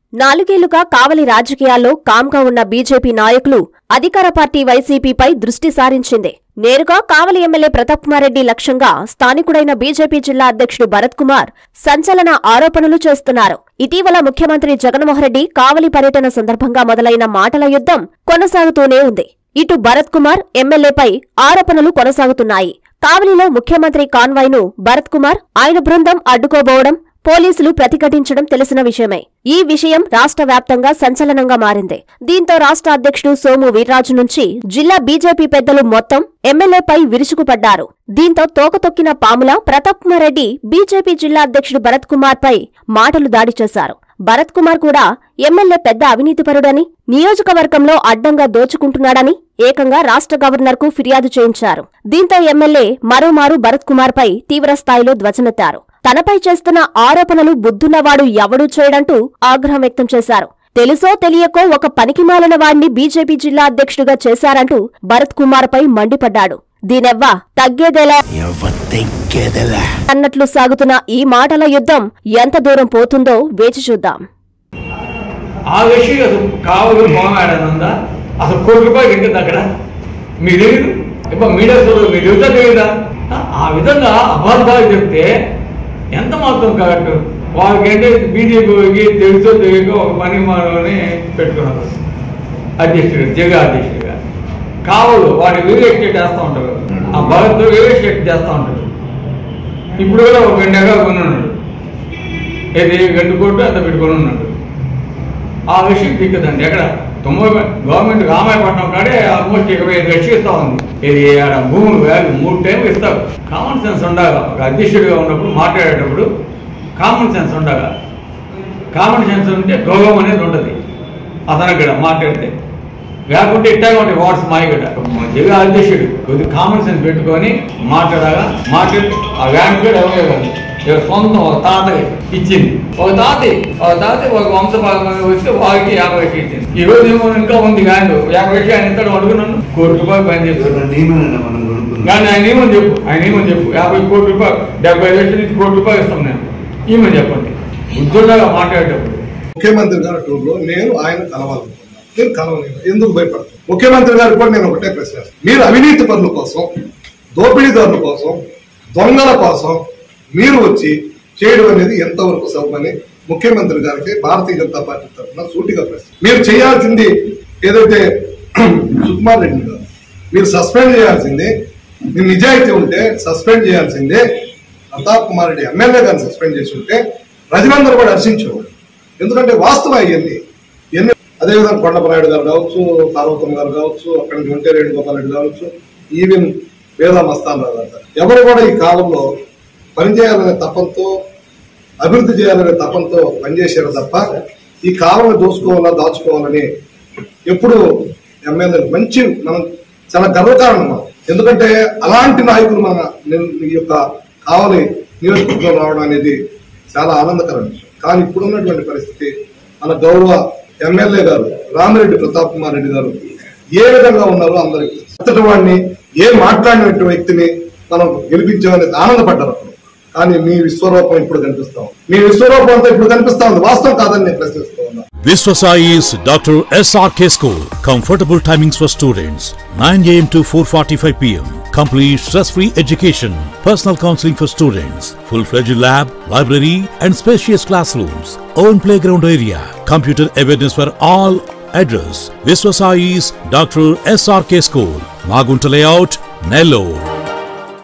నాలుగేళ్లుగా కావలి రాజకీయాల్లో కామ్గా ఉన్న బీజేపీ నాయకులు అధికార పార్టీ వైసీపీపై దృష్టి సారించింది నేరుగా కావలి ఎమ్మెల్యే ప్రతాప్ కుమార్ రెడ్డి లక్ష్యంగా స్థానికుడైన బీజేపీ జిల్లా అధ్యక్షుడు భరత్ కుమార్ సంచలన ఆరోపణలు చేస్తున్నారు ఇటీవల ముఖ్యమంత్రి జగన్మోహన్ రెడ్డి కావలి పర్యటన సందర్భంగా మొదలైన మాటల యుద్ధం కొనసాగుతూనే ఉంది ఇటు భరత్ కుమార్ ఎమ్మెల్యేపై ఆరోపణలు కొనసాగుతున్నాయి కావలిలో ముఖ్యమంత్రి కాన్వాయ్ను భరత్ కుమార్ ఆయన బృందం అడ్డుకోబోవడం పోలీసులు ప్రతిఘటించడం తెలిసిన విషయమే ఈ విషయం రాష్ట్ర వ్యాప్తంగా సంచలనంగా మారింది దీంతో రాష్ట్ర అధ్యక్షుడు సోము వీర్రాజు నుంచి జిల్లా బీజేపీ పెద్దలు మొత్తం ఎమ్మెల్యేపై విరుచుకుపడ్డారు దీంతో తోకతొక్కిన పాముల ప్రతాప్ కుమార్ రెడ్డి బీజేపీ జిల్లా అధ్యక్షుడు భరత్ కుమార్ పై మాటలు దాడి చేశారు భరత్ కుమార్ కూడా ఎమ్మెల్యే పెద్ద అవినీతిపరుడని నియోజకవర్గంలో అడ్డంగా దోచుకుంటున్నాడని ఏకంగా రాష్ట్ర గవర్నర్కు ఫిర్యాదు చేయించారు దీంతో ఎమ్మెల్యే మరోమారు భరత్ కుమార్ పై తీవ్రస్థాయిలో ధ్వజమెత్తారు తనపై చేస్తున్న ఆరోపణలు బుద్ధున్నవాడు ఎవడూ చేయడంటూ ఆగ్రహం వ్యక్తం చేశారు తెలుసో తెలియకో ఒక పనికిమాలిన వాడిని బీజేపీ జిల్లా అధ్యక్షుడిగా చేశారంటూ భరత్ కుమార్ పై మండిపడ్డాడు దీనెవ్వా తగ్గేదేలా ఎవతెక్కేదలా అన్నట్లు సాగుతున్న ఈ మాటల యుద్ధం ఎంత దూరం పోతుందో వేచి చూద్దాం ఆ విషయం అసలు కావాలి పోమాడనుందా అసలు కోటి రూపాయలు ఎంతుంది అక్కడ మీ తెలియదు ఇప్పుడు మీడియా సోదరు మీరు తెలుసా తెలియదా ఆ విధంగా అబద్ధాలు చెప్తే ఎంత మాత్రం కరెక్ట్ వాళ్ళకంటే బీజేపీకి తెలుసో తెలియక ఒక పని మానవని పెట్టుకున్నారు అధ్యక్షుడు జగ అధ్యక్షుడిగా కావలు వాడు రియల్ ఎస్టేట్ వేస్తూ ఉంటారు ఆ భరత్ రియల్ ఎస్టేట్ చేస్తూ ఉంటాడు ఇప్పుడు కూడా ఒక రెండు ఎకరాలు కొనున్నాడు ఏది రెండు కోట్లు అంత పెట్టుకొని ఉన్నాడు ఆ విషయం దిక్కుదండి ఎక్కడ తొంభై గవర్నమెంట్ రామాయపట్నం కాడే ఆల్మోస్ట్ ఇరవై ఐదు లక్షలు ఇస్తా ఉంది ఇది ఆడ భూములు వాల్యూ మూడు టైంలు ఇస్తారు కామన్ సెన్స్ ఉండగా ఒక అధ్యక్షుడిగా ఉన్నప్పుడు మాట్లాడేటప్పుడు కామన్ సెన్స్ ఉండగా కామన్ సెన్స్ ఉంటే గౌరవం అనేది ఉంటుంది అతనికి కూడా మాట్లాడితే లేకుంటే ఇట్టాగా ఉంటాయి వాట్స్ మాయగడ జగ అధ్యక్షుడు కొద్ది కామన్ సెన్స్ పెట్టుకొని మాట్లాడగా మాట్లాడి ఆ వ్యాన్ కూడా ఎవరే కాదు ఇక సొంతం ఒక తాతకి ఇచ్చింది ఒక తాతి ఒక తాత ఒక వంశ భాగం వస్తే వాడికి యాభై లక్షలు ఇచ్చింది ఈ రోజు ఏమో ఇంకా ఉంది కానీ యాభై లక్షలు ఆయన ఇస్తాడు అడుగున్నాను కోటి రూపాయలు పని చేస్తున్నాడు నియమనండి మనం కొనుక్కుందాం కానీ ఆయన ఏమని చెప్పు ఆయన ఏమని చెప్పు యాభై కోటి రూపాయలు డెబ్బై లక్షలు ఇచ్చి కోటి రూపాయలు ఇస్తాం నేను ఏమని చెప్పండి ఉద్యోగాగా మాట్లాడేటప్పుడు ముఖ్యమంత్రి గారి టూర్లో నేను ఆయన కలవాలనుకున్నాను నేను కలవలేదు ఎందుకు భయపడతాను ముఖ్యమంత్రి గారు కూడా నేను ఒకటే ప్రశ్న వేస్తాను. మీరు అవినీతి పనుల కోసం దోపిడీదారుల కోసం దొంగల కోసం మీరు వచ్చి చేయడం అనేది ఎంతవరకు సబమని ముఖ్యమంత్రి గారికి భారతీయ జనతా పార్టీ తరఫున సూటిగా ప్రశ్న మీరు చేయాల్సింది ఏదైతే సుకుమార్ రెడ్డి గారు మీరు సస్పెండ్ చేయాల్సిందే మీ నిజాయితీ ఉంటే సస్పెండ్ చేయాల్సిందే ప్రతాప్ కుమార్ రెడ్డి ఎమ్మెల్యే గారిని సస్పెండ్ చేసి ఉంటే ప్రజలందరూ కూడా హర్షించేవాడు ఎందుకంటే వాస్తవం అయ్యింది ఎన్ని అదేవిధంగా కొండపనాయుడు గారు కావచ్చు పార్వతం గారు కావచ్చు అక్కడి నుంచి ఒంటే వేణుగోపాల్ రెడ్డి కావచ్చు ఈవెన్ వేద మస్తాన్ రావు గారు ఎవరు కూడా ఈ కాలంలో పనిచేయాలనే తపంతో అభివృద్ధి చేయాలనే తపంతో పనిచేశారు తప్ప ఈ కాలంలో దోసుకోవాలా దాచుకోవాలని ఎప్పుడు ఎమ్మెల్యేలు మంచి మనం చాలా గర్వకారణం మనం ఎందుకంటే అలాంటి నాయకులు మన నిన్- ఈ యొక్క కావలి నియోజకవర్గంలో రావడం అనేది చాలా ఆనందకరం విషయం కానీ ఇప్పుడున్నటువంటి పరిస్థితి మన గౌరవ ఎమ్మెల్యే గారు రామిరెడ్డి ప్రతాప్ కుమార్ రెడ్డి గారు ఏ విధంగా ఉన్నారో అందరికి అంతటి వాడిని ఏ మాట్లాడినటువంటి వ్యక్తిని మనం గెలిపించామనేది ఆనందపడ్డారు అప్పుడు కానీ మీ విశ్వరూపం ఇప్పుడు కనిపిస్తాం మీ విశ్వరూపం అంతా ఇప్పుడు కనిపిస్తా ఉంది వాస్తవం కాదని నేను ప్రశ్నిస్తూ ఉన్నా Viswasai is Dr. SRK School. Comfortable timings for students 9 am to 4:45 pm. Complete stress-free education, personal counseling for students, full-fledged lab, library, and spacious classrooms. Own playground area, computer awareness for all. Address: Viswasai's Dr. SRK School, Magunta Layout, Nellore.